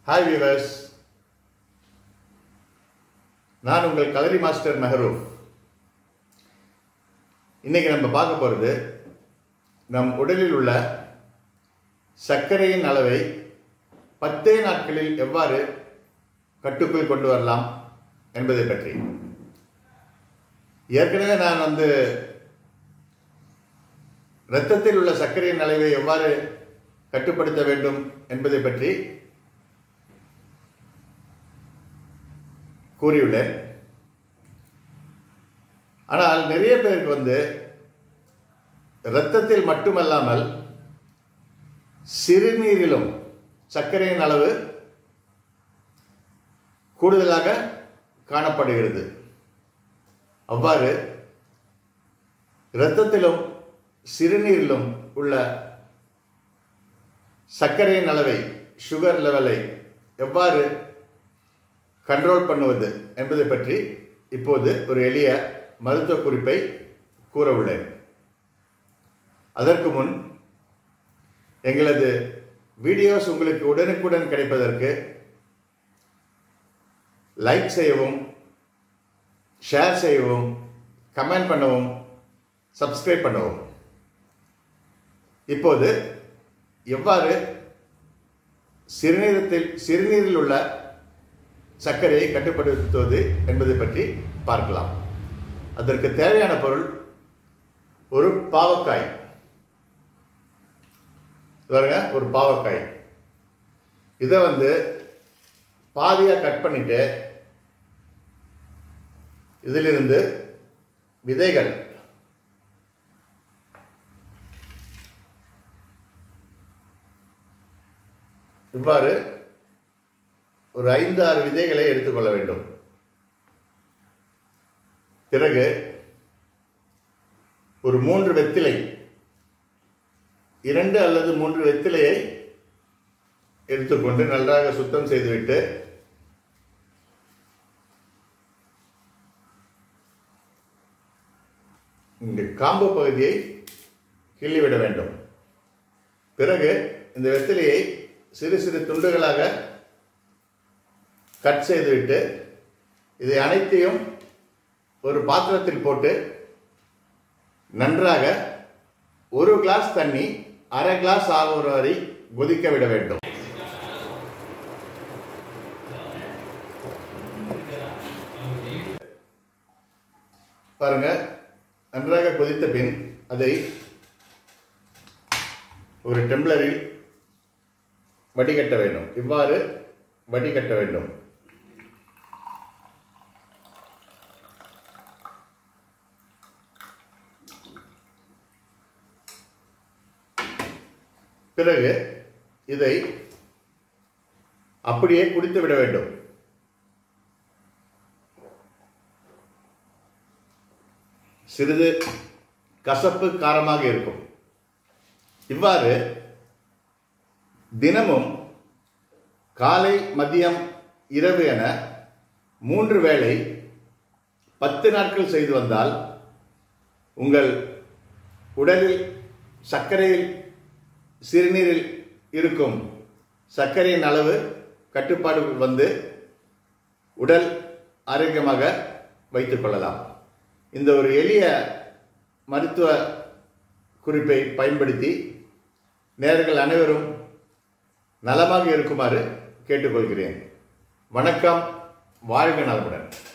hi viewers நான் உங்கள் கலரி மாஸ்டர் மெஹரூப் இன்னைக்கு நம்ம பார்க்க போகிறது நம் உடலில் உள்ள சர்க்கரையின் அளவை பத்தே நாட்களில் எவ்வாறு கட்டுக்குள் கொண்டு வரலாம் என்பதை பற்றி ஏற்கனவே நான் வந்து இரத்தத்தில் உள்ள சர்க்கரையின் அளவை எவ்வாறு கட்டுப்படுத்த வேண்டும் என்பதை பற்றி கூறியுள்ளேன் ஆனால் நிறைய பேருக்கு வந்து இரத்தத்தில் மட்டுமல்லாமல் சிறுநீரிலும் சர்க்கரையின் அளவு கூடுதலாக காணப்படுகிறது அவ்வாறு இரத்தத்திலும் சிறுநீரிலும் உள்ள சர்க்கரையின் அளவை சுகர் லெவலை எவ்வாறு கண்ட்ரோல் பண்ணுவது என்பதை பற்றி இப்போது ஒரு எளிய மருத்துவ குறிப்பை கூற உள்ளேன் அதற்கு முன் எங்களது வீடியோஸ் உங்களுக்கு உடனுக்குடன் கிடைப்பதற்கு லைக் செய்யவும் ஷேர் செய்யவும் கமெண்ட் பண்ணவும் சப்ஸ்கிரைப் பண்ணவும் இப்போது எவ்வாறு சிறுநீரத்தில் சிறுநீரில் உள்ள சர்க்கரையை கட்டுப்படுத்துவது என்பதை பற்றி பார்க்கலாம் அதற்கு தேவையான பொருள் ஒரு பாவக்காய் பாருங்க ஒரு பாவக்காய் இதை வந்து பாதியாக கட் பண்ணிட்டு இதிலிருந்து விதைகள் இவ்வாறு ஒரு ஐந்து ஆறு விதைகளை எடுத்துக்கொள்ள வேண்டும் பிறகு ஒரு மூன்று வெத்திலை இரண்டு அல்லது மூன்று வெத்திலையை எடுத்துக்கொண்டு நன்றாக சுத்தம் செய்துவிட்டு இந்த காம்பு பகுதியை கிள்ளிவிட வேண்டும் பிறகு இந்த வெத்திலையை சிறு சிறு துண்டுகளாக கட் செய்துவிட்டு இதை அனைத்தையும் ஒரு பாத்திரத்தில் போட்டு நன்றாக ஒரு கிளாஸ் தண்ணி அரை கிளாஸ் ஆகுற வரை கொதிக்க விட வேண்டும் பாருங்க நன்றாக கொதித்த பின் அதை ஒரு டெம்ளரில் வடிகட்ட வேண்டும் இவ்வாறு வடிகட்ட வேண்டும் பிறகு இதை அப்படியே குடித்து விட வேண்டும் சிறிது கசப்பு காரமாக இருக்கும் இவ்வாறு தினமும் காலை மதியம் இரவு என மூன்று வேளை பத்து நாட்கள் செய்து வந்தால் உங்கள் உடலில் சர்க்கரையில் சிறுநீரில் இருக்கும் சர்க்கரையின் அளவு கட்டுப்பாடு வந்து உடல் ஆரோக்கியமாக வைத்துக் கொள்ளலாம் இந்த ஒரு எளிய மருத்துவ குறிப்பை பயன்படுத்தி நேர்கள் அனைவரும் நலமாக இருக்குமாறு கேட்டுக்கொள்கிறேன் வணக்கம் வாழ்க நலமுடன்